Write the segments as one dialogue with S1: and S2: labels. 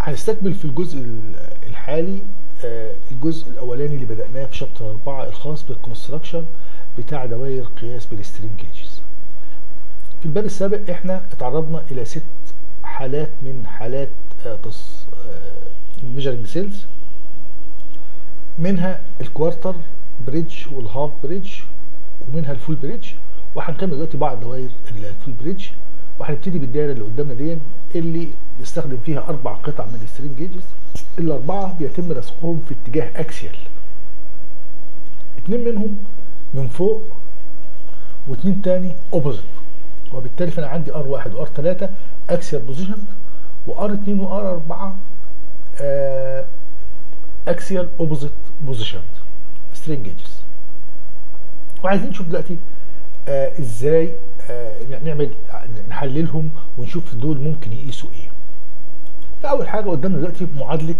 S1: هنستكمل في الجزء الحالي الجزء الاولاني اللي بدأناه في شابتر 4 الخاص بالكونستراكشن بتاع دوائر قياس بالسترينج جيجز في الباب السابق احنا اتعرضنا الى ست حالات من حالات الميجرنج سيلز منها الكوارتر بريدج والهاف بريدج ومنها الفول بريدج وهنكمل دلوقتي بعض دوائر الفول بريدج وهنبتدي بالدايره اللي قدامنا دي اللي بيستخدم فيها اربع قطع من السترينج جيجز الاربعه بيتم رسمهم في اتجاه اكسيال اتنين منهم من فوق واتنين تاني اوبوزيت وبالتالي فانا عندي ار واحد وار ثلاثة اكسيال بوزيشن وار اتنين وار اربعة اكسيال اوبوزيت بوزيشن سترينج جيجز وعايزين نشوف دلوقتي آه ازاي آه نعمل نحللهم ونشوف دول ممكن يقيسوا ايه فاول حاجه قدامنا دلوقتي معادله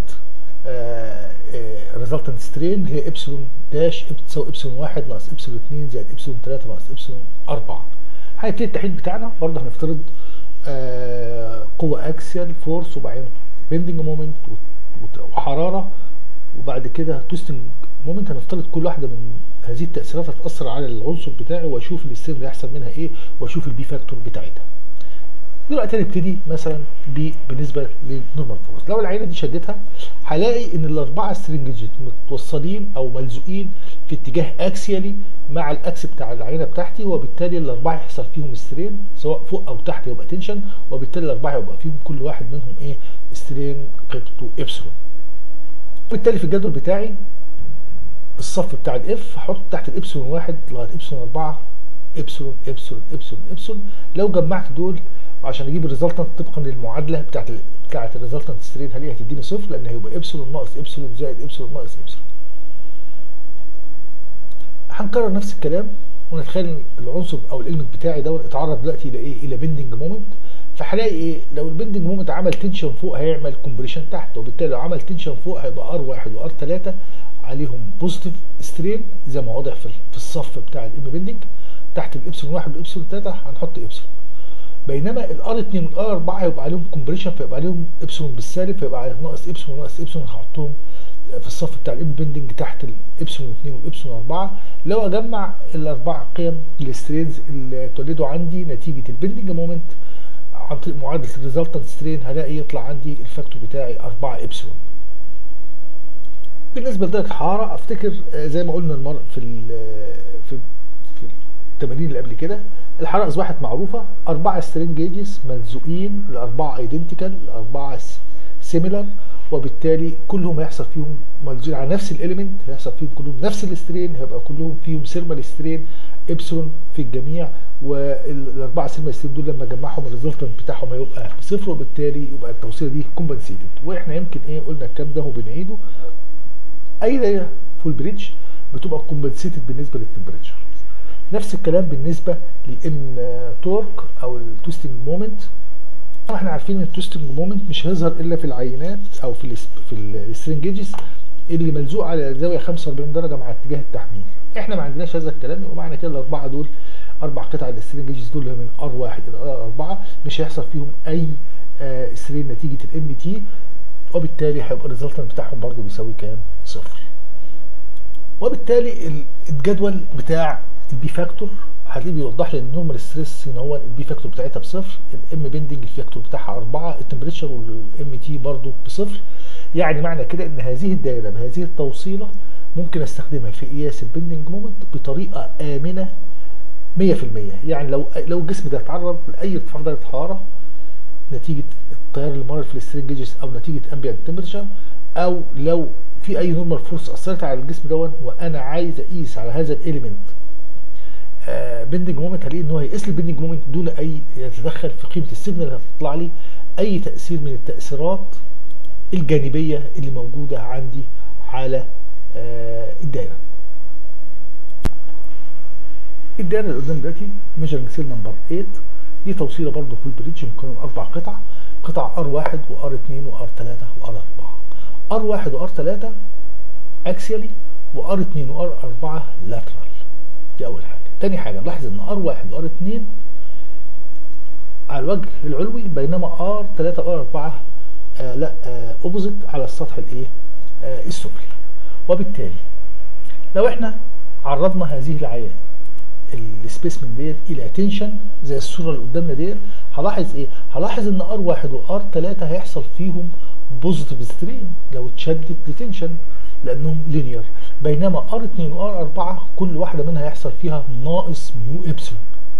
S1: ريزلتنت سترين هي ابسلون داش بتساوي ابسلون 1 ناقص ابسلون 2 زائد ابسلون 3 ناقص ابسلون 4 هنبتدي التحليل بتاعنا برضه هنفترض آه قوه اكسيال فورس وبعدين بيندنج مومنت وحراره وبعد كده توستنج مومنت هنفترض كل واحده من هذه التاثيرات هتاثر على العنصر بتاعي واشوف السترين اللي هيحصل منها ايه واشوف البي فاكتور بتاعتها دلوقتي هنبتدي مثلا بالنسبه للنورمال فورس لو العينه دي شدتها هلاقي ان الاربعه سترنجز متوصلين او ملزوقين في اتجاه اكسيالي مع الاكس بتاع العينه بتاعتي وبالتالي الاربعه يحصل فيهم سترين سواء فوق او تحت يبقى تنشن وبالتالي الاربعه يبقى فيهم كل واحد منهم ايه سترين قيمته ابسلون وبالتالي في الجدول بتاعي الصف بتاع الاف هحط تحت الابسلون واحد لغايه ابسلون اربعه ابسلون ابسلون ابسلون ابسلون لو جمعت دول عشان اجيب الريزلتنت طبقا للمعادله بتاعت ال بتاعت الريزلتنت سترين هل هي هتديني صفر لان هيبقى ابسلون ناقص ابسلون زائد ابسلون ناقص ابسلون هنكرر نفس الكلام ونتخيل العنصر او الاليمنت بتاعي دوت اتعرض دلوقتي الى ايه الى بندنج مومنت فهلاقي ايه لو البندنج مومنت عمل تنشن فوق هيعمل كومبريشن تحت وبالتالي لو عمل تنشن فوق هيبقى ار واحد وار 3 عليهم بوزيتيف سترين زي ما واضح في الصف بتاع الام بندنج تحت الابسلون 1 والابسلون 3 هنحط ابسلون بينما الار 2 والار 4 هيبقى عليهم كومبريشن فيبقى عليهم ابسلون بالسالب فيبقى ناقص ابسلون ناقص ابسلون هحطهم في الصف بتاع الام بندنج تحت الابسلون 2 والابسلون 4 لو اجمع الاربع قيم السترينز اللي اتولدوا عندي نتيجه البندنج مومنت عن طريق معادله الريزلتنت سترين هلاقي يطلع عندي الفاكتور بتاعي 4 ابسلون بالنسبه لدرجه الحراره افتكر زي ما قلنا المره في في في التمارين اللي قبل كده الحراره اصبحت معروفه اربعه سترين جيجز ملزوقين الاربعه ايدنتيكال الاربعه سيميلر وبالتالي كلهم هيحصل فيهم ملزوقين على نفس الاليمنت هيحصل فيهم كلهم نفس السترين هيبقى كلهم فيهم سيرمال سترين ابسلون في الجميع والاربعه سيرمال سترين دول لما اجمعهم الريزلتنت بتاعهم هيبقى صفر وبالتالي يبقى التوصيله دي كومبنسيتد واحنا يمكن ايه قلنا الكلام ده وبنعيده اي دايره فول بريدج بتبقى كومبنسيتد بالنسبه للتمبريتشر نفس الكلام بالنسبه للان تورك او التوستنج مومنت احنا عارفين ان التوستنج مومنت مش هيظهر الا في العينات او في ال في السترنجيجز اللي ملزوق على زاويه 45 درجه مع اتجاه التحميل احنا ما عندناش هذا الكلام يبقى معنى كده الاربعه دول اربع قطع السترنجيجز دول من ار 1 الى ار 4 مش هيحصل فيهم اي آه سترين نتيجه الام تي وبالتالي هيبقى الريزلتنت بتاعهم برضو بيساوي كام؟ صفر. وبالتالي الجدول بتاع البي فاكتور هتلاقيه بيوضح لي ان النورمال ستريس ان هو البي فاكتور بتاعتها بصفر الام بيندنج الفاكتور بتاعها 4 التمبريتشر والام تي برضو بصفر يعني معنى كده ان هذه الدايره بهذه التوصيله ممكن استخدمها في قياس البيندنج مومنت بطريقه امنه 100% يعني لو لو الجسم ده اتعرض لاي ارتفاع درجه حراره نتيجه التيار اللي مر في السترنجز او نتيجه امبيانت تمبريتشر او لو في اي نورمال فورس اثرت على الجسم دون وانا عايز اقيس على هذا الاليمنت آه بندنج مومنت هلاقي ان هو هيقيس لي البندنج مومنت دون اي يتدخل في قيمه السيجنال اللي هتطلع لي اي تاثير من التاثيرات الجانبيه اللي موجوده عندي على آه الدايره. الدايره اللي قدام دلوقتي ميجرنج سيل نمبر 8 دي توصيله برضه فول بريدج مكون اربع قطع قطع ار 1 وار 2 وار 3 وار 4 ار 1 وار 3 اكسيالي وار 2 وار 4 لاترال دي اول حاجه تاني حاجه نلاحظ ان ار 1 وار 2 على الوجه العلوي بينما ار 3 وار 4 آه لا اوبوزيت على السطح الايه آه السفلي وبالتالي لو احنا عرضنا هذه العيان السبيسمن ديت الى تنشن زي الصوره اللي قدامنا ديت هلاحظ ايه هلاحظ ان ار واحد وار 3 هيحصل فيهم بوزيتيف سترين لو اتشدت لتنشن لانهم لينير بينما ار 2 وار 4 كل واحده منها هيحصل فيها ناقص ميو ابسلون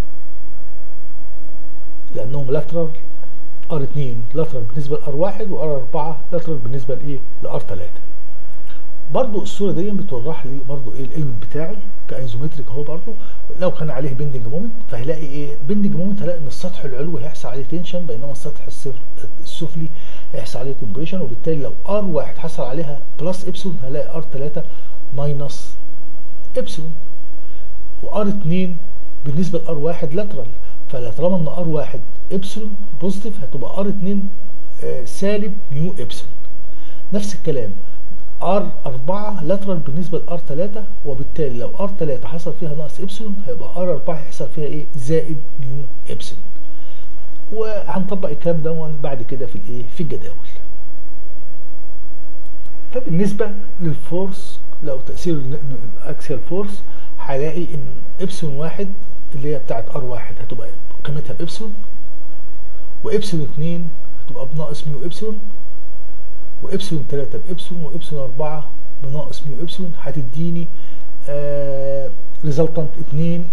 S1: لانهم لاترال ار 2 لاترال بالنسبه لار 1 وار 4 لاترال بالنسبه لايه لار 3 برضو الصوره دي بتوضح لي برضو ايه الالمنت بتاعي كايزومتريك اهو برضو لو كان عليه بندنج مومنت فهلاقي ايه بندنج مومنت هلاقي ان السطح العلوي هيحصل عليه تنشن بينما السطح السفلي هيحصل عليه كومبريشن وبالتالي لو ار واحد حصل عليها بلس ابسلون هلاقي ار 3 ماينس ابسلون وار 2 بالنسبه لار واحد لاترال فطالما ان ار واحد ابسلون بوزيتيف هتبقى ار 2 آه سالب ميو ابسلون نفس الكلام ار 4 لاترال بالنسبه لار 3 وبالتالي لو ار 3 حصل فيها ناقص ابسلون هيبقى ار 4 هيحصل فيها ايه زائد ميو ابسلون وهنطبق الكلام ده بعد كده في الايه في الجداول فبالنسبه للفورس لو تاثير الاكسيال فورس هلاقي ان ابسلون واحد اللي هي بتاعت ار واحد هتبقى قيمتها بابسلون وابسلون 2 هتبقى بناقص ميو ابسلون وابسلون 3 بابسلون وابسلون 4 بناقص ميو ابسلون هتديني آه ريزلتنت 2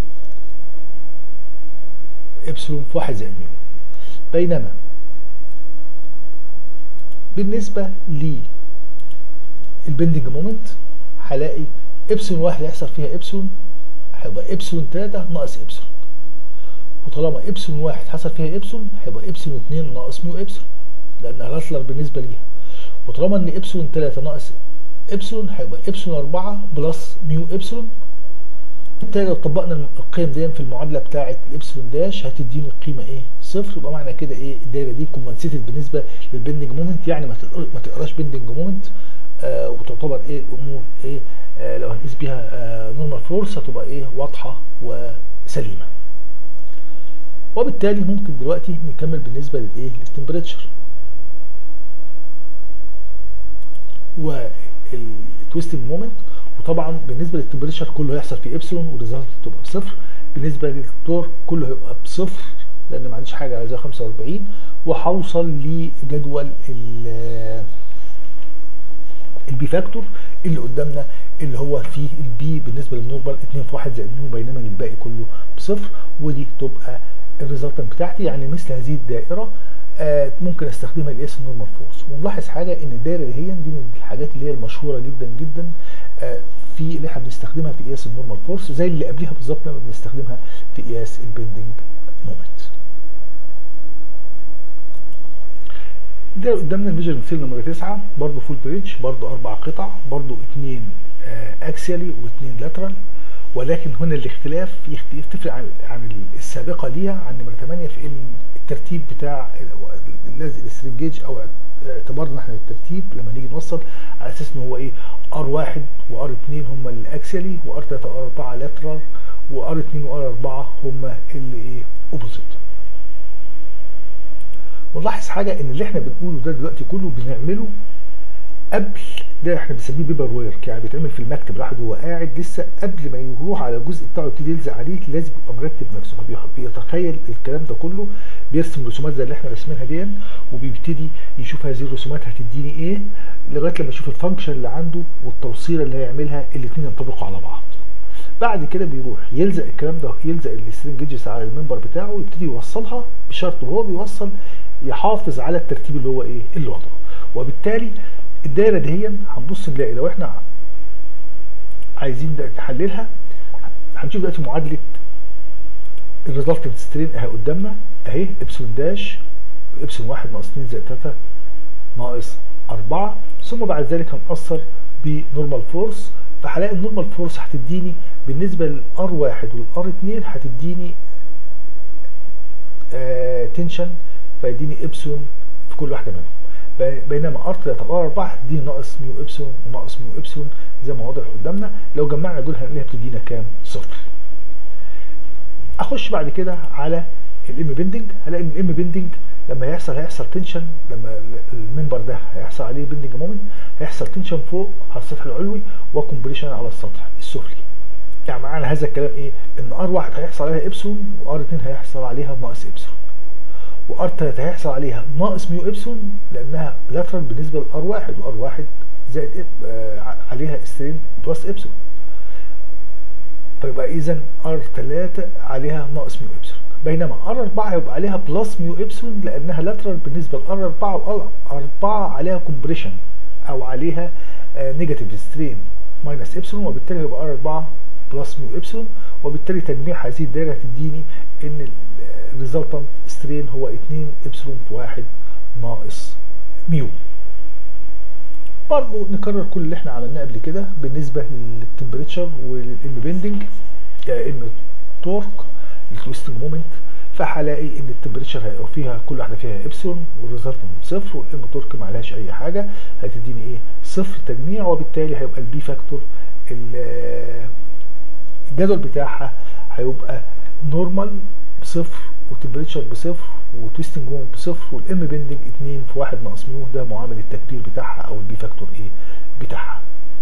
S1: ابسلون في 1 زائد ميو بينما بالنسبة للبندنج مومنت هلاقي ابسلون واحد هيحصل فيها ابسلون هيبقى ابسلون 3 ناقص ابسلون وطالما ابسلون واحد حصل فيها ابسلون هيبقى ابسلون 2 ناقص ميو ابسلون لانها لاسلر بالنسبة ليها وطالما ان ابسلون 3 ناقص ابسلون هيبقى ابسلون 4 بلس ميو ابسلون بالتالي لو طبقنا القيم دي في المعادله بتاعه الابسلون داش هتديني القيمه ايه؟ صفر يبقى معنى كده ايه الدايره دي كومبنسيتد بالنسبه للبندنج مومنت يعني ما ما تقراش بندنج مومنت آه وتعتبر ايه الامور ايه آه لو هنقيس بيها آه نورمال فورس هتبقى ايه واضحه وسليمه. وبالتالي ممكن دلوقتي نكمل بالنسبه للايه؟ للتمبريتشر. والتويستنج مومنت وطبعا بالنسبه للتمبريتشر كله هيحصل في ابسلون والريزلت تبقى بصفر بالنسبه للتورك كله هيبقى بصفر لان ما عنديش حاجه زي 45 وهوصل لجدول البي فاكتور اللي قدامنا اللي هو فيه البي بالنسبه للنورمال 2 في 1 زائد نيو بينما الباقي كله بصفر ودي تبقى الريزلتنت بتاعتي يعني مثل هذه الدائره آه ممكن استخدمها لقياس النورمال فورس ونلاحظ حاجه ان الدايره دي هي دي من الحاجات اللي هي المشهوره جدا جدا آه في اللي احنا بنستخدمها في قياس النورمال فورس زي اللي قبليها بالظبط لما بنستخدمها في قياس البندنج مومنت ده قدامنا الميجرنج سيل نمره 9 برضه فول بريدج برضه اربع قطع برضه اثنين آه اكسيالي واثنين لاترال ولكن هنا الاختلاف يختلف عن عن السابقه ليها عن نمره 8 في ان الترتيب بتاع لازق السترينج جيج او اعتبارنا احنا الترتيب لما نيجي نوصل على اساس ان هو ايه ار 1 وار 2 هم الاكسيالي وار 3 وار 4 لاترال وار 2 وار 4 هم اللي ايه اوبوزيت ونلاحظ حاجه ان اللي احنا بنقوله ده دلوقتي كله بنعمله قبل ده احنا بنسميه بيبر ويرك يعني بيتعمل في المكتب الواحد وهو قاعد لسه قبل ما يروح على الجزء بتاعه يبتدي يلزق عليه لازم يبقى مرتب نفسه بيتخيل الكلام ده كله بيرسم رسومات زي اللي احنا راسمينها دي وبيبتدي يشوف هذه الرسومات هتديني ايه لغايه لما يشوف الفانكشن اللي عنده والتوصيله اللي هيعملها الاثنين ينطبقوا على بعض بعد كده بيروح يلزق الكلام ده يلزق السترينج جيجز على المنبر بتاعه ويبتدي يوصلها بشرط وهو بيوصل يحافظ على الترتيب اللي هو ايه اللي وضعه وبالتالي الدايره دي هنبص نلاقي لو احنا عايزين نحللها هنشوف دلوقتي معادله الريزلتنت سترين اهي قدامنا اهي ابسلون داش ابسلون 1 ناقص 2 زائد 3 ناقص 4 ثم بعد ذلك هنأثر بنورمال فورس فهلاقي النورمال فورس هتديني بالنسبه للار 1 والار 2 هتديني آه تنشن فيديني ابسلون في كل واحده منهم بينما ار 3 وار 4 هتديني ناقص ميو ابسلون وناقص ميو ابسلون زي ما واضح قدامنا لو جمعنا دول هنلاقيها بتدينا كام؟ صفر. اخش بعد كده على الام بندنج هلاقي ان الام بندنج لما يحصل هيحصل تنشن لما الممبر ده هيحصل عليه بندنج مومنت هيحصل تنشن فوق على السطح العلوي وكمبريشن على السطح السفلي يعني معنى هذا الكلام ايه ان ار واحد هيحصل عليها ابسون وار اتنين هيحصل عليها ناقص ابسون وار تلاته هيحصل عليها ناقص ميو ابسون لانها لاترال بالنسبه لار واحد وار واحد زائد إب- آه عليها سترين بلس ابسون فيبقى اذا ار 3 عليها ناقص ميو ابسون بينما ار 4 هيبقى عليها بلس ميو ابسون لانها لاترال بالنسبه لار 4 وار 4 عليها كومبريشن او عليها نيجاتيف سترين ماينس ابسون وبالتالي هيبقى ار 4 بلس ميو ابسون وبالتالي تجميع هذه الدايره هتديني ان الريزلتنت سترين هو 2 ابسلون في 1 ناقص ميو برضه نكرر كل اللي احنا عملناه قبل كده بالنسبه للتمبريتشر والامبندنج ان تورك التويستنج مومنت فهلاقي ان التمبريتشر هيبقى فيها كل واحده فيها ابسلون والريزلت صفر والام تورك ما عليهاش اي حاجه هتديني ايه صفر تجميع وبالتالي هيبقى البي فاكتور ال- الجدول بتاعها هيبقى نورمال بصفر وتمبريتشر بصفر وتويستنج مومنت بصفر والام بندنج 2 في 1 ناقص ميو ده معامل التكبير بتاعها او البي فاكتور ايه بتاعها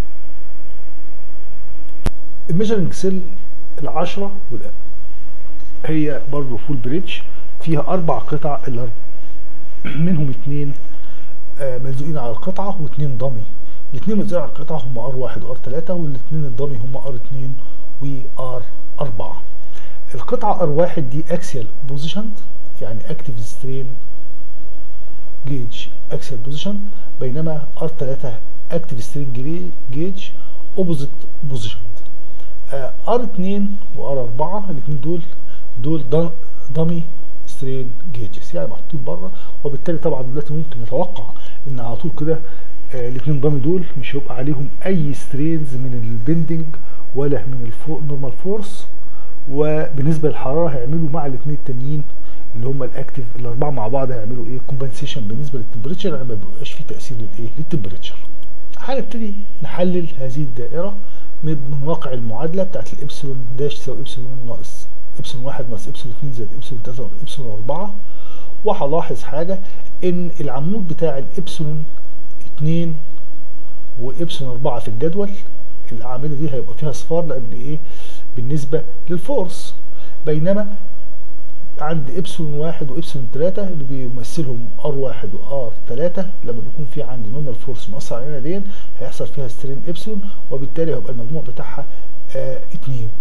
S1: الميجرنج سيل العشرة والأقل هي برضو فول بريدج فيها اربع قطع الأربع منهم اتنين آه، ملزوقين على القطعة واتنين ضمي الاتنين ملزوقين على القطعة هم ار واحد وار تلاتة والاتنين الضمي هم ار اتنين وار اربعة القطعة ار واحد دي اكسيال بوزيشن يعني اكتيف سترين جيج اكسيال بوزيشن بينما ار 3 اكتيف سترين جيج اوبوزيت بوزيشن ار 2 وار 4 الاثنين دول دول دامي سترين جيجز يعني محطوطين بره وبالتالي طبعا دلوقتي ممكن نتوقع ان على طول كده الاثنين دامي دول مش هيبقى عليهم اي سترينز من البندنج ولا من الفوق نورمال فورس وبالنسبه للحراره هيعملوا مع الاثنين التانيين اللي هم الاكتيف الاربعه مع بعض هيعملوا ايه كومبنسيشن بالنسبه للتمبريتشر يعني ما بيبقاش في تاثير للايه للتمبريتشر هنبتدي نحلل هذه الدائره من من واقع المعادله بتاعت الابسلون داش تساوي ابسلون ناقص ابسلون واحد ناقص ابسلون 2 زائد ابسلون 3 ناقص ابسلون 4 وهلاحظ حاجه ان العمود بتاع الابسلون 2 وابسلون 4 في الجدول الاعمده دي هيبقى فيها صفار لان ايه بالنسبه للفورس بينما عند ابسلون واحد وابسلون تلاتة اللي بيمثلهم ار واحد وار تلاتة لما بيكون في عندي نورمال فورس مؤثر علينا دي هيحصل فيها سترين ابسلون وبالتالي هيبقى المجموع بتاعها آه اتنين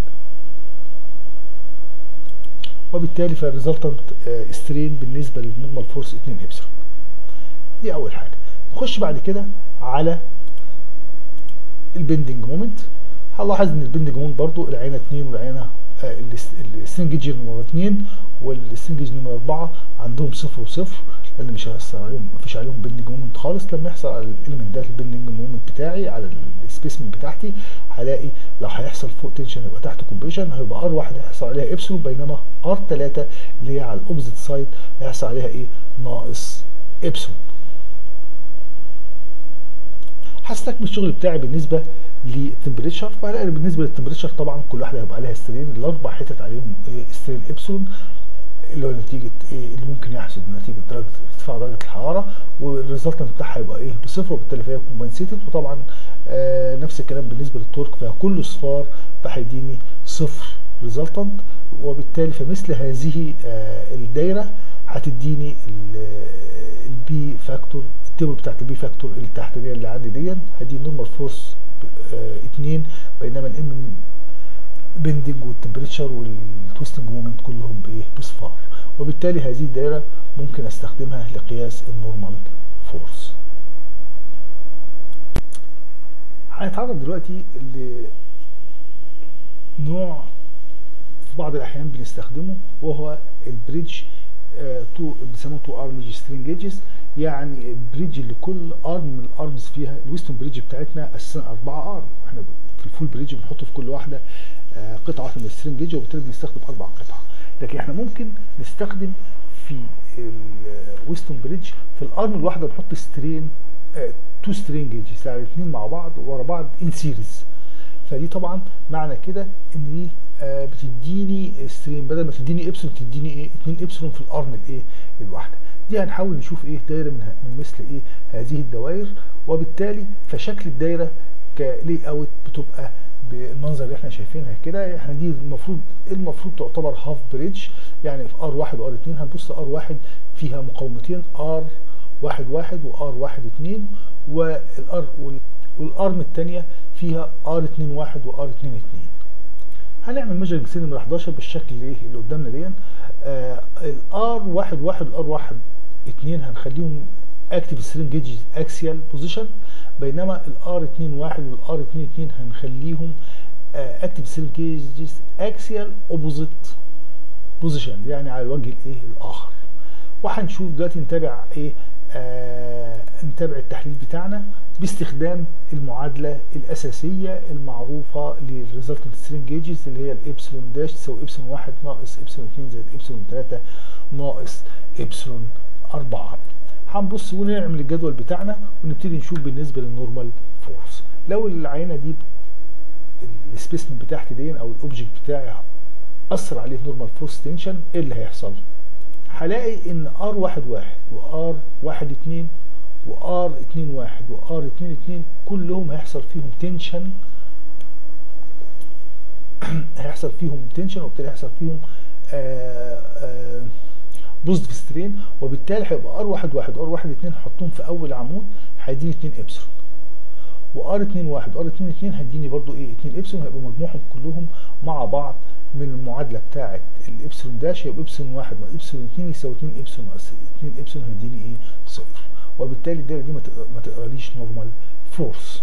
S1: وبالتالي فالريزلتنت آه سترين بالنسبه للنورمال فورس 2 ابسلون دي اول حاجه نخش بعد كده على البندنج مومنت هنلاحظ ان البندنج مومنت برضو العينه 2 والعينه آه السترنج نمره 2 والسترنج نمره 4 عندهم صفر وصفر لان مش هيأثر عليهم مفيش عليهم بندنج مومنت خالص لما يحصل على الاليمنت ده البندنج مومنت بتاعي على السبيسمن بتاعتي هلاقي لو هيحصل فوق تنشن يبقى تحت كومبريشن هيبقى ار واحد هيحصل عليها ابسلون بينما ار 3 اللي هي على الاوبزيت سايد هيحصل عليها ايه ناقص ابسلون هستكمل الشغل بتاعي بالنسبه للتمبريتشر فهلاقي بالنسبه للتمبريتشر طبعا كل واحده هيبقى عليها سترين الاربع حتت عليهم إيه سترين ابسلون اللي هو نتيجه ايه اللي ممكن يحصل نتيجه درجه ارتفاع درجه الحراره والريزلتنت بتاعها هيبقى ايه بصفر وبالتالي فهي كومبنسيتد وطبعا آه نفس الكلام بالنسبه للتورك فيها كله صفار فهيديني صفر ريزلتنت وبالتالي فمثل هذه آه الدايره هتديني البي فاكتور التيبل بتاعت البي فاكتور اللي تحت دي اللي عندي دي هدي نورمال فورس 2 بينما الام بندنج والتمبريتشر والتويستنج مومنت كلهم بايه بصفار وبالتالي هذه الدائره ممكن استخدمها لقياس النورمال فورس هنتعرض دلوقتي لنوع في بعض الاحيان بنستخدمه وهو البريدج تو بيسموه تو ارم سترينج جيجز يعني البريدج اللي كل ارم من الارمز فيها الويستون بريدج بتاعتنا اساسا اربعه ارم احنا في الفول بريدج بنحط في كل واحده آه قطعه واحده من السترينج جيج وبالتالي بنستخدم اربع قطع لكن احنا ممكن نستخدم في الويستون بريدج في الارم الواحده نحط سترين آه تو سترين جيجز يعني الاثنين مع بعض ورا بعض ان سيريز فدي طبعا معنى كده ان دي آه بتديني سترين بدل ما تديني ابسلون تديني ايه 2 ابسلون في الارم الايه الواحده دي هنحاول نشوف ايه دايره من, من مثل ايه هذه الدوائر وبالتالي فشكل الدايره كلي اوت بتبقى بالمنظر اللي احنا شايفينها كده احنا دي المفروض المفروض تعتبر هاف بريدج يعني في ار واحد وار اتنين هنبص ار واحد فيها مقاومتين ار واحد واحد وار واحد اتنين والار والارم الثانيه فيها ار اتنين واحد وار اتنين اتنين هنعمل ميجرنج سي نمره 11 بالشكل اللي اللي قدامنا دي آه الار واحد واحد والار واحد اتنين هنخليهم اكتف سترينج جيجز اكسيال بوزيشن بينما الار 2 1 والار 2 2 هنخليهم اكتف سترينج جيجز اكسيال اوبوزيت بوزيشن يعني على الوجه الايه الاخر وهنشوف دلوقتي نتابع ايه آه نتابع التحليل بتاعنا باستخدام المعادلة الأساسية المعروفة للريزلتنت سترينج جيجز اللي هي الإبسلون داش تساوي إبسلون واحد ناقص إبسلون اتنين زائد إبسلون تلاتة ناقص إبسلون أربعة هنبص ونعمل الجدول بتاعنا ونبتدي نشوف بالنسبة للنورمال فورس لو العينة دي السبيسمن بتاعتي دي أو الأوبجكت بتاعي أثر عليه نورمال فورس تنشن إيه اللي هيحصل؟ هلاقي إن ار واحد واحد وار واحد اتنين وار 2 1 وار 2 2 كلهم هيحصل فيهم تنشن هيحصل فيهم تنشن وبالتالي هيحصل فيهم بوزيتيف سترين وبالتالي هيبقى ار 1 1 وار 1 2 هحطهم في اول عمود هيديني 2 ابسلون وار 2 1 وار 2 2 هيديني برضو ايه 2 ابسلون هيبقوا مجموعهم كلهم مع بعض من المعادله بتاعه الابسلون داش يبقى ابسلون 1 ناقص ابسلون 2 يساوي 2 ابسلون ناقص 2 ابسلون هيديني ايه صفر وبالتالي الدايره دي ما تقراليش نورمال فورس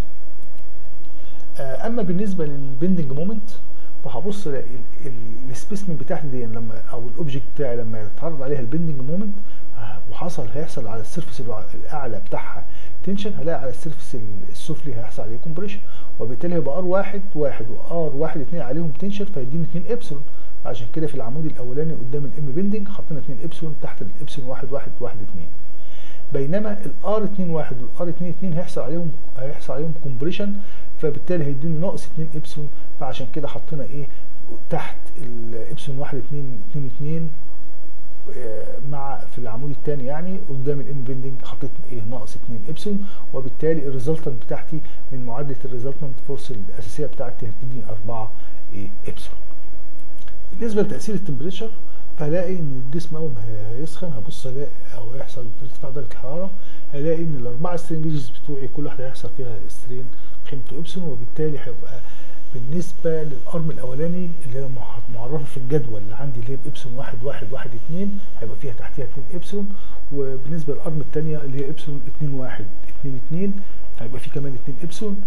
S1: اما بالنسبه للبندنج مومنت فهبص الاقي السبيسمن بتاعتي دي لما او الاوبجكت بتاعي لما يتعرض عليها البندنج مومنت وحصل هيحصل على السيرفس الاعلى بتاعها تنشن هلاقي على السيرفس السفلي هيحصل عليه كومبريشن وبالتالي هيبقى ار واحد واحد وار واحد اتنين عليهم تنشن فيديني 2 ابسلون عشان كده في العمود الاولاني قدام الام بندنج حطينا 2 ابسلون تحت الابسلون واحد واحد واحد اتنين بينما الار 2 1 والار 2 2 هيحصل عليهم هيحصل عليهم كومبريشن فبالتالي هيدوني ناقص 2 ابسلون فعشان كده حطينا ايه تحت الابسلون 1 2 2 2 مع في العمود الثاني يعني قدام الام بندنج حطيت ايه ناقص 2 ابسلون وبالتالي الريزلتنت بتاعتي من معادله الريزلتنت فورس الاساسيه بتاعتي هتديني 4 ايه ابسلون بالنسبه لتاثير التمبريتشر فهلاقي ان الجسم اول ما هيسخن هبص الاقي او يحصل ارتفاع درجه الحراره هلاقي ان الاربعه سترينجز بتوعي كل واحده هيحصل فيها سترين قيمته ابسلون وبالتالي هيبقى بالنسبه للارم الاولاني اللي هي معرفه في الجدول اللي عندي اللي هي بابسلون واحد واحد واحد اتنين هيبقى فيها تحتيها اتنين ابسلون وبالنسبه للارم الثانيه اللي هي ابسلون اتنين واحد اتنين اتنين هيبقى فيه كمان اتنين ابسلون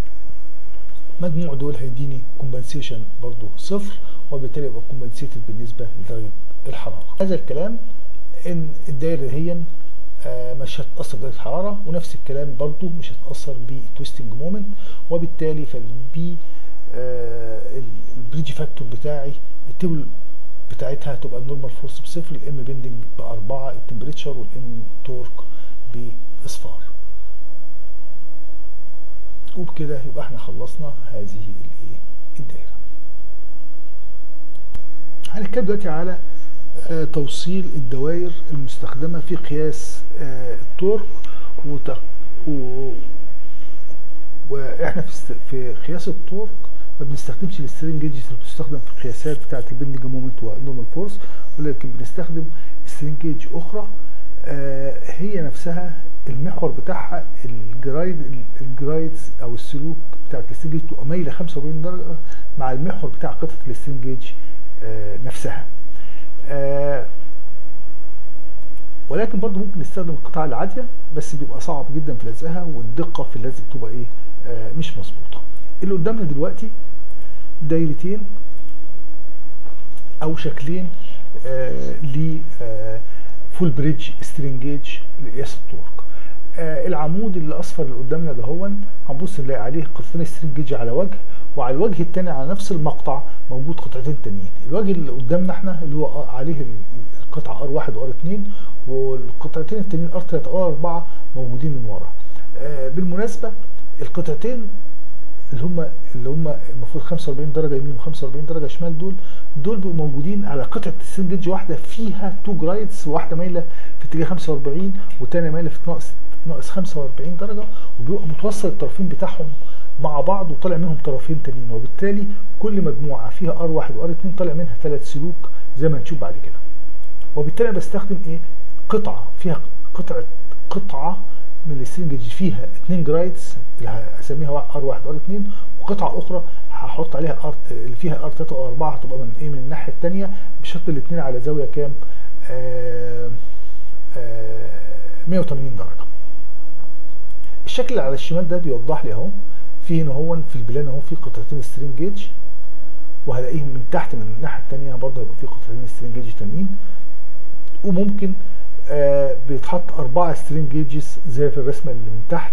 S1: مجموع دول هيديني كومبنسيشن برضو صفر وبالتالي يبقى كومبنسيتد بالنسبه لدرجه الحراره هذا الكلام ان الدايره هي آه مش هتاثر بدرجه الحراره ونفس الكلام برضو مش هتاثر بالتويستنج مومنت وبالتالي فالبي آه البريدج فاكتور بتاعي التيبل بتاعتها هتبقى النورمال فورس بصفر الام بندنج باربعه التمبريتشر والام تورك باصفار وبكده يبقى احنا خلصنا هذه الايه الدايره هنتكلم دلوقتي على آه توصيل الدوائر المستخدمه في قياس آه التورك وتق... و... واحنا في, است... في قياس التورك ما بنستخدمش السترينج جيجز اللي بتستخدم في القياسات بتاعه البندنج مومنت والنورمال فورس ولكن بنستخدم سترينج جيج اخرى آه هي نفسها المحور بتاعها الجرايد الجرايدز او السلوك بتاع السترينج جيج بتبقى مايله 45 درجه مع المحور بتاع قطعه السترينج جيج آه نفسها آه ولكن برضو ممكن نستخدم القطع العاديه بس بيبقى صعب جدا في لزقها والدقه في اللزق بتبقى ايه آه مش مظبوطه اللي قدامنا دلوقتي دايرتين او شكلين آه ل آه فول بريدج سترينجيج لقياس التورك آه العمود اللي اصفر اللي قدامنا ده هو هنبص نلاقي عليه قطعتين سترينجيج على وجه وعلى الوجه الثاني على نفس المقطع موجود قطعتين تانيين الوجه اللي قدامنا احنا اللي هو عليه القطعه ار 1 وار 2 والقطعتين التانيين ار 3 وار 4 موجودين من ورا آه بالمناسبه القطعتين اللي هم اللي هم المفروض 45 درجه يمين و45 درجه شمال دول دول بيبقوا موجودين على قطعه السين جيج واحده فيها تو جرايدز واحده مايله في اتجاه 45 والثانيه مايله في ناقص ناقص 45 درجه وبيبقى متوصل الطرفين بتاعهم مع بعض وطالع منهم طرفين تانيين وبالتالي كل مجموعه فيها ار واحد وار اتنين طالع منها ثلاث سلوك زي ما هنشوف بعد كده وبالتالي أنا بستخدم ايه قطعه فيها قطعه قطعه من السترنج فيها اتنين جرايدز اللي هسميها ار واحد وار اتنين وقطعه اخرى هحط عليها ار اللي فيها ار 3 او 4 هتبقى من ايه من الناحيه الثانيه بشرط الاثنين على زاويه كام؟ آه آه 180 درجه. الشكل اللي على الشمال ده بيوضح لي اهو في هنا هو في البلان اهو في قطعتين سترينج جيج وهلاقيهم من تحت من الناحيه الثانيه برضه هيبقى في قطعتين سترينج جيج تانيين وممكن آه بيتحط أربعة سترينج جيجز زي في الرسمة اللي من تحت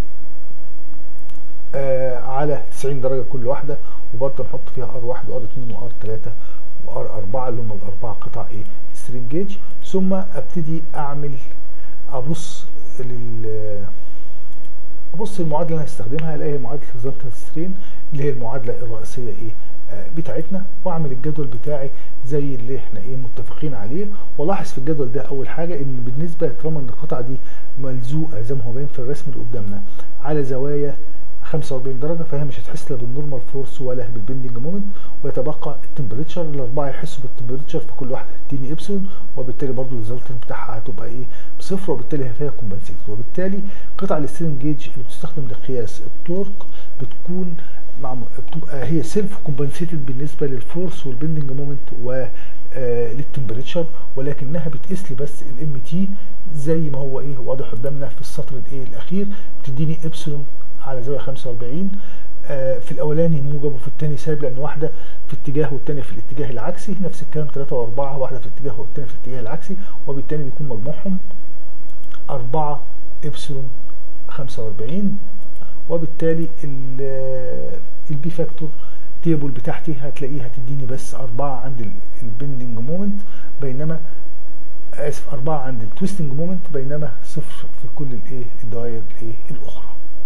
S1: آه على 90 درجة كل واحدة وبرضه نحط فيها ار واحد وار اتنين وار تلاتة وار أربعة اللي هم الأربعة قطع إيه سترينج جيج ثم أبتدي أعمل أبص لل أبص المعادلة اللي أنا هستخدمها ألاقي معادلة ريزلتنت سترين اللي هي المعادلة الرئيسية إيه بتاعتنا واعمل الجدول بتاعي زي اللي احنا ايه متفقين عليه والاحظ في الجدول ده اول حاجه ان بالنسبه طالما ان القطعه دي ملزوقه زي ما هو باين في الرسم اللي قدامنا على زوايا 45 درجه فهي مش هتحس لا بالنورمال فورس ولا بالبندنج مومنت ويتبقى التمبريتشر الاربعه يحسوا بالتمبريتشر في كل واحده تديني ابسلون وبالتالي برضو الريزلتنت بتاعها هتبقى ايه بصفر وبالتالي هي فيها كومبنسيت وبالتالي قطع السترين جيج اللي بتستخدم لقياس التورك بتكون مع بتبقى هي سيلف كومبنسيتد بالنسبه للفورس والبندنج مومنت و للتمبريتشر ولكنها بتقيس لي بس الام تي زي ما هو ايه واضح قدامنا في السطر الايه الاخير بتديني ابسلون على زاويه 45 آه في الاولاني موجب وفي الثاني سالب لان واحده في اتجاه والثانيه في الاتجاه العكسي نفس الكلام 3 و4 واحده في اتجاه والثانيه في الاتجاه العكسي وبالتالي بيكون مجموعهم 4 ابسلون 45 وبالتالي البي فاكتور تيبل بتاعتي هتلاقيها هتديني بس أربعة عند البندنج مومنت بينما آسف أربعة عند التويستنج مومنت بينما صفر في كل الايه الدوائر الايه الأخرى.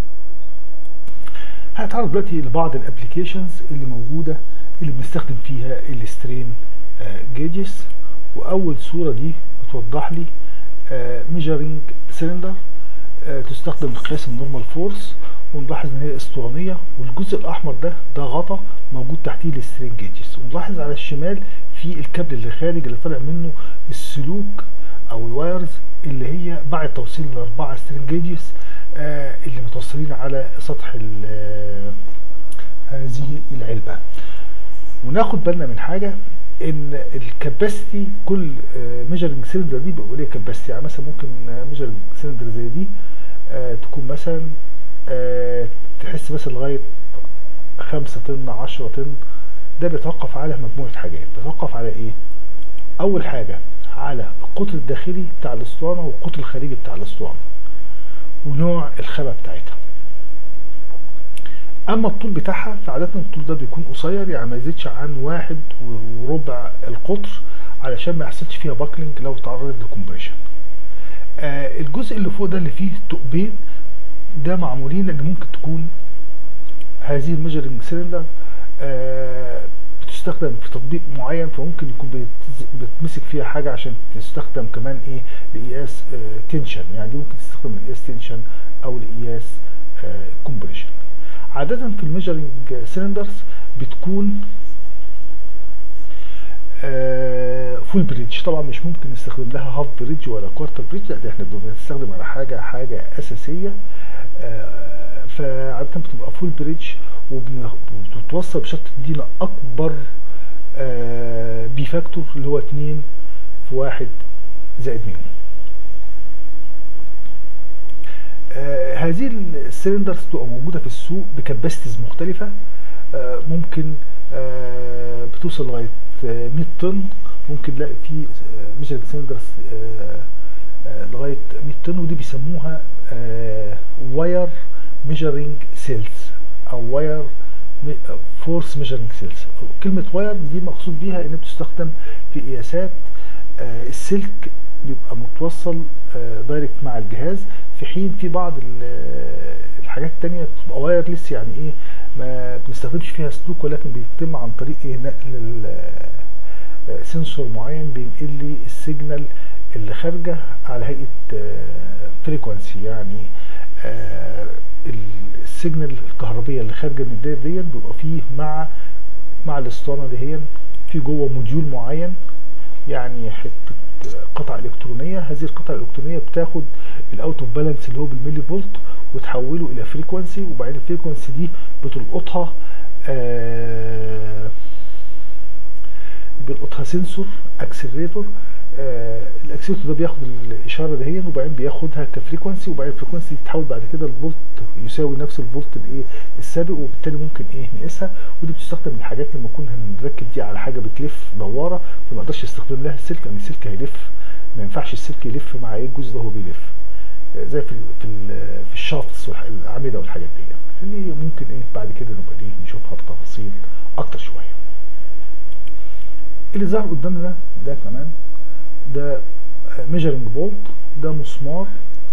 S1: هنتعرض دلوقتي لبعض الابلكيشنز اللي موجودة اللي بنستخدم فيها السترين جيجز وأول صورة دي بتوضح لي ميجرنج سيلندر تستخدم لقياس النورمال فورس ونلاحظ ان هي اسطوانيه والجزء الاحمر ده ده غطا موجود تحتيه السترينج جيجز ونلاحظ على الشمال في الكابل اللي خارج اللي طالع منه السلوك او الوايرز اللي هي بعد توصيل الاربعه سترينج جيجز آه اللي متوصلين على سطح هذه العلبه وناخد بالنا من حاجه ان الكاباسيتي كل ميجرنج سيلندر دي بيبقى ليها كاباسيتي يعني مثلا ممكن ميجرنج سيلندر زي دي آه تكون مثلا آه تحس مثلا لغايه 5 طن 10 طن ده بيتوقف على مجموعه حاجات بيتوقف على ايه اول حاجه على القطر الداخلي بتاع الاسطوانه والقطر الخارجي بتاع الاسطوانه ونوع الخامه بتاعتها اما الطول بتاعها فعاده الطول ده بيكون قصير يعني ما يزيدش عن واحد وربع القطر علشان ما يحصلش فيها باكلينج لو تعرضت لكمبريشن آه الجزء اللي فوق ده اللي فيه ثقبين ده معمولين ان ممكن تكون هذه الميجرنج سيلندر آه بتستخدم في تطبيق معين فممكن يكون بتمسك فيها حاجه عشان تستخدم كمان ايه لقياس آه تنشن يعني دي ممكن تستخدم لقياس تنشن او لقياس آه كومبريشن عاده في الميجرنج سيلندرز بتكون آه فول بريدج طبعا مش ممكن نستخدم لها هاف بريدج ولا كوارتر بريدج لا ده احنا بنستخدم على حاجه حاجه اساسيه آه فعاده بتبقى فول بريدج وبتتوصل بشكل تدينا اكبر آه بي فاكتور اللي هو 2 في 1 زائد ميو آه هذه السلندرز بتبقى موجوده في السوق بكباستيز مختلفه آه ممكن آه بتوصل لغايه 100 طن ممكن نلاقي في ميجر سلندرز لغايه 100 طن ودي بيسموها واير ميجرنج سيلز او واير فورس ميجرنج سيلز كلمه واير دي مقصود بيها ان بتستخدم في قياسات السلك بيبقى متوصل دايركت مع الجهاز في حين في بعض الحاجات التانية بتبقى وايرلس يعني ايه ما بنستخدمش فيها سلوك ولكن بيتم عن طريق ايه نقل سنسور معين بينقل لي السيجنال اللي خارجه على هيئه فريكوانسي يعني آه، السيجنال الكهربيه اللي خارجه من الدايره دي بيبقى فيه مع مع الاسطوانه دي في جوه موديول معين يعني حته قطعه الكترونيه هذه القطعه الالكترونيه بتاخد الاوت اوف بالانس اللي هو بالملي فولت وتحوله الى فريكوانسي وبعدين الفريكوانسي دي بتلقطها آه بيلقطها سنسور اكسلريتور آه الاكسلريتور ده بياخد الاشاره دهيا وبعدين بياخدها كفريكوانسي وبعدين الفريكوانسي تتحول بعد كده الفولت يساوي نفس الفولت الايه السابق وبالتالي ممكن ايه نقيسها ودي بتستخدم من الحاجات لما نكون هنركب دي على حاجه بتلف دواره فما نقدرش نستخدم لها السلك لان السلك هيلف ما ينفعش السلك يلف مع ايه الجزء ده وهو بيلف آه زي في ال في ال في الشافطس والاعمده والحاجات دي اللي ممكن ايه بعد كده نبقى ايه نشوفها بتفاصيل اكتر شويه اللي ظهر قدامنا ده ده كمان ده ميجرنج بولت ده مسمار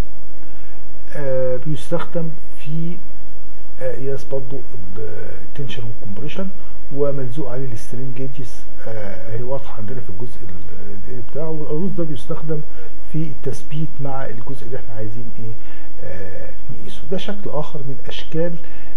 S1: آه بيستخدم في آه قياس برضو التنشن والكمبريشن وملزوق عليه السترين جيجز آه هي واضحه عندنا في الجزء بتاعه والقاروص ده بيستخدم في التثبيت مع الجزء اللي احنا عايزين ايه آه نقيسه ده شكل اخر من اشكال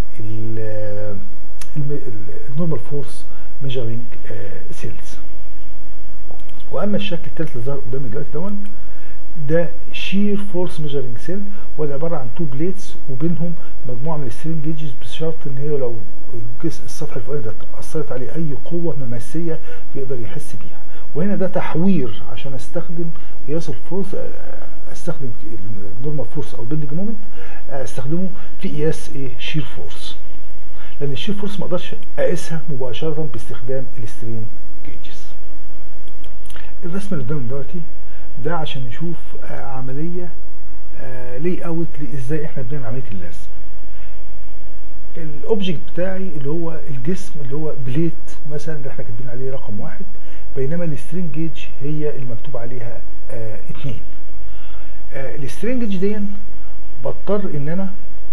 S1: النورمال فورس ميجرنج سيلز واما الشكل الثالث اللي ظهر قدامي دلوقتي دون ده شير فورس ميجرنج سيل وده عباره عن تو بليتس وبينهم مجموعه من السترين جيجز بشرط ان هي لو السطح الفوقاني ده اثرت عليه اي قوه مماسيه بيقدر يحس بيها وهنا ده تحوير عشان استخدم قياس الفورس استخدم النورمال فورس او البندنج مومنت استخدمه في قياس ايه شير فورس لان الشير فورس ما اقدرش اقيسها مباشره باستخدام السترين جيجز الرسم اللي قدامنا دلوقتي ده عشان نشوف آه عمليه آه لي اوت ازاي احنا بنعمل عمليه اللزم الاوبجكت بتاعي اللي هو الجسم اللي هو بليت مثلا اللي احنا كاتبين عليه رقم واحد بينما السترينج جيج هي المكتوب عليها آه اتنين آه السترينج جيج دي بضطر ان انا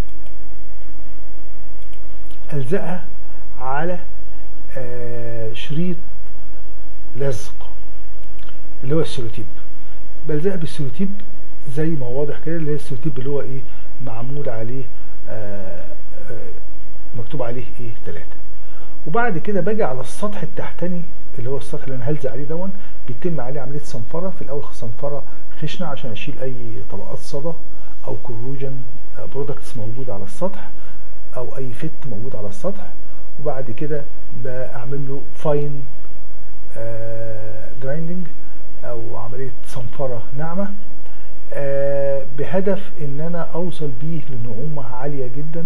S1: الزقها على آه شريط لزق اللي هو السيلوتيب بلزقها بالسيلوتيب زي ما هو واضح كده اللي هي السيلوتيب اللي هو ايه معمول عليه آه آه مكتوب عليه ايه ثلاثة وبعد كده باجي على السطح التحتاني اللي هو السطح اللي انا هلزق عليه دون بيتم عليه عمليه صنفره في الاول صنفره خشنه عشان اشيل اي طبقات صدى او كروجن برودكتس موجود على السطح او اي فت موجود على السطح وبعد كده بعمل له فاين جرايندنج او عمليه صنفره ناعمه آه بهدف ان انا اوصل بيه لنعومه عاليه جدا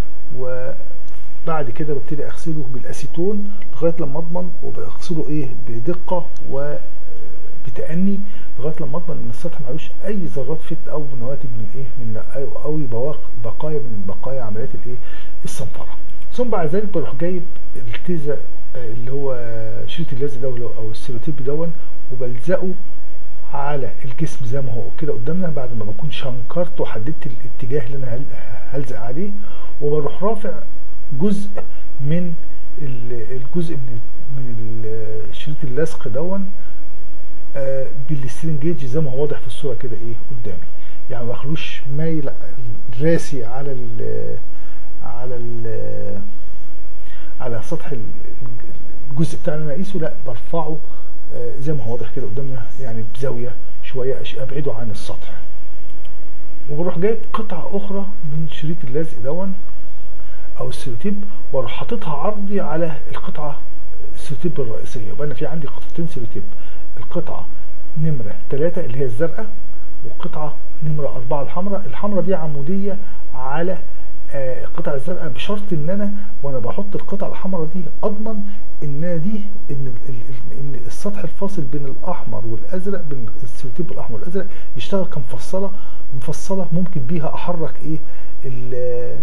S1: وبعد كده ببتدي اغسله بالاسيتون لغايه لما اضمن وبغسله ايه بدقه وبتأني لغايه لما اضمن ان السطح معلوش اي ذرات فت او نواتج من ايه من او بقايا من بقايا عمليات الايه الصنفره ثم بعد ذلك بروح جايب التيزا اللي هو شريط اللزق ده او السيروتيب دون وبلزقه على الجسم زي ما هو كده قدامنا بعد ما بكون شنكرت وحددت الاتجاه اللي انا هلزق عليه وبروح رافع جزء من الجزء من من شريط اللزق دون آه بالسترين جيج زي ما هو واضح في الصوره كده ايه قدامي يعني ما بخلوش مايل راسي على ال على ال على سطح الجزء بتاع اللي انا اقيسه لا برفعه آه زي ما هو واضح كده قدامنا يعني بزاويه شويه ابعده عن السطح وبروح جايب قطعه اخرى من شريط اللزق دون او السيروتيب واروح حاططها عرضي على القطعه السيروتيب الرئيسيه يبقى انا في عندي قطعتين سيروتيب القطعه نمره ثلاثة اللي هي الزرقاء والقطعه نمره أربعة الحمراء الحمراء دي عموديه على آه القطعه الزرقاء بشرط ان انا وانا بحط القطعه الحمراء دي اضمن ان دي ان ان السطح الفاصل بين الاحمر والازرق بين السيروتيب الاحمر والازرق يشتغل كمفصله مفصله ممكن بيها احرك ايه ال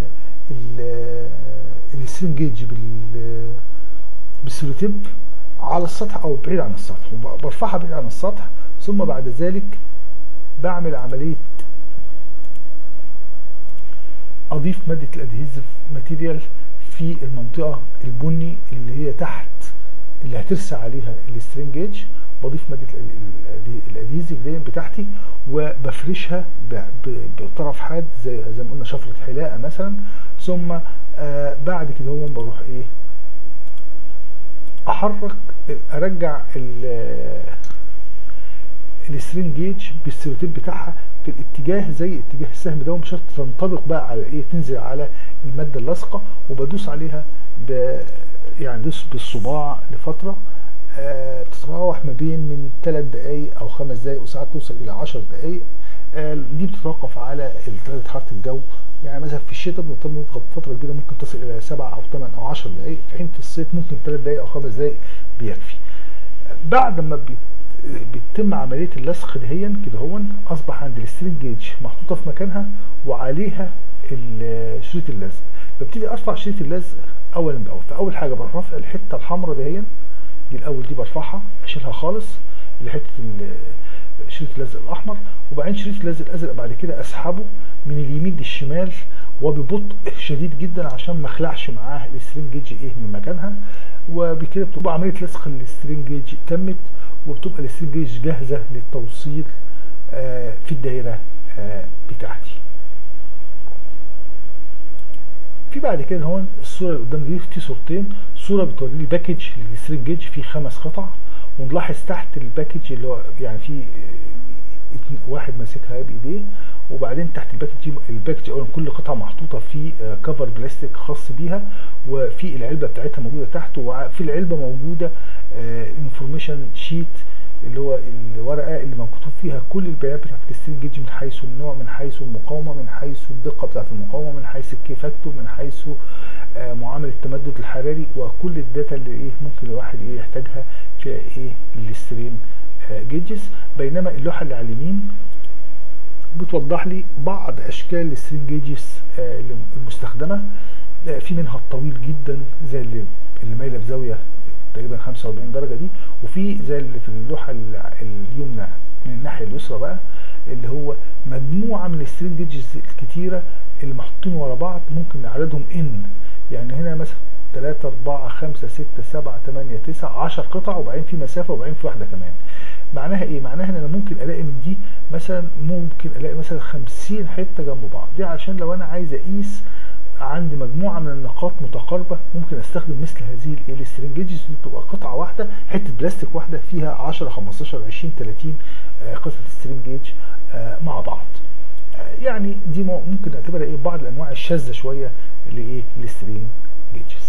S1: السترين جيج بال بالسيروتيب على السطح او بعيد عن السطح وبرفعها بعيد عن السطح ثم بعد ذلك بعمل عمليه اضيف ماده الادهيزيف ماتيريال في المنطقه البني اللي هي تحت اللي هترسى عليها السترينج جيج بضيف ماده الاديزيف دي بتاعتي وبفرشها بطرف حاد زي زي ما قلنا شفره حلاقه مثلا ثم آه بعد كده هو بروح ايه احرك ارجع السترينج جيج بالسيروتيب بتاعها في الاتجاه زي اتجاه السهم ده مش تنطبق بقى على ايه تنزل على الماده اللاصقه وبدوس عليها ب يعني دوس بالصباع لفتره آه بتتراوح ما بين من 3 دقائق او 5 دقائق وساعات توصل الى 10 دقائق آه دي بتتوقف على درجه حراره الجو يعني مثلا في الشتاء بنضطر نضغط فتره كبيره ممكن تصل الى 7 او 8 او 10 دقائق في حين في الصيف ممكن 3 دقائق او 5 دقائق بيكفي بعد ما بيتم عمليه اللصق دهيا كده هون اصبح عند السترينج جيج محطوطه في مكانها وعليها شريط اللزق ببتدي ارفع شريط اللزق اولا باول فاول حاجه بروح رافع الحته الحمراء دهيا دي الاول دي برفعها اشيلها خالص لحته شريط اللزق الاحمر وبعدين شريط اللزق الازرق بعد كده اسحبه من اليمين للشمال وببطء شديد جدا عشان ما اخلعش معاه السترينج جيج ايه من مكانها وبكده بتبقى عمليه لصق السترينج جيج تمت وبتبقى السترينج جيج جاهزه للتوصيل آه في الدايره آه بتاعتي في بعد كده هون الصوره اللي قدام دي في صورتين صوره بتوري لي باكج للسترينج جيج فيه خمس قطع ونلاحظ تحت الباكج اللي هو يعني في واحد ماسكها بايديه وبعدين تحت الباكج الباكج اولا كل قطعه محطوطه في كفر بلاستيك خاص بيها وفي العلبه بتاعتها موجوده تحت وفي العلبه موجوده انفورميشن شيت اللي هو الورقه اللي مكتوب فيها كل البيانات بتاعت السترينج جيج من حيث النوع من حيث المقاومه من حيث الدقه بتاعت المقاومه من حيث الكي فاكتور من حيث معامل التمدد الحراري وكل الداتا اللي ايه ممكن الواحد ايه يحتاجها في ايه السترين جيجز بينما اللوحه اللي على اليمين بتوضح لي بعض اشكال السترين جيجز المستخدمه في منها الطويل جدا زي اللي اللي مايله بزاويه تقريبا 45 درجه دي وفي زي اللي في اللوحه اليمنى من الناحيه اليسرى بقى اللي هو مجموعه من السترين جيجز الكتيره اللي محطوطين ورا بعض ممكن عددهم ان يعني هنا مثلا 3 4 5 6 7 8 9 10 قطع وبعدين في مسافه وبعدين في واحده كمان معناها ايه معناها ان انا ممكن الاقي من دي مثلا ممكن الاقي مثلا 50 حته جنب بعض دي عشان لو انا عايز اقيس عندي مجموعه من النقاط متقاربه ممكن استخدم مثل هذه الايه السترينج جيجز دي بتبقى قطعه واحده حته بلاستيك واحده فيها 10 15 20 30 قطعه سترينج جيج مع بعض يعني دي ممكن نعتبرها ايه بعض الانواع الشاذه شويه لايه السترينج جيجز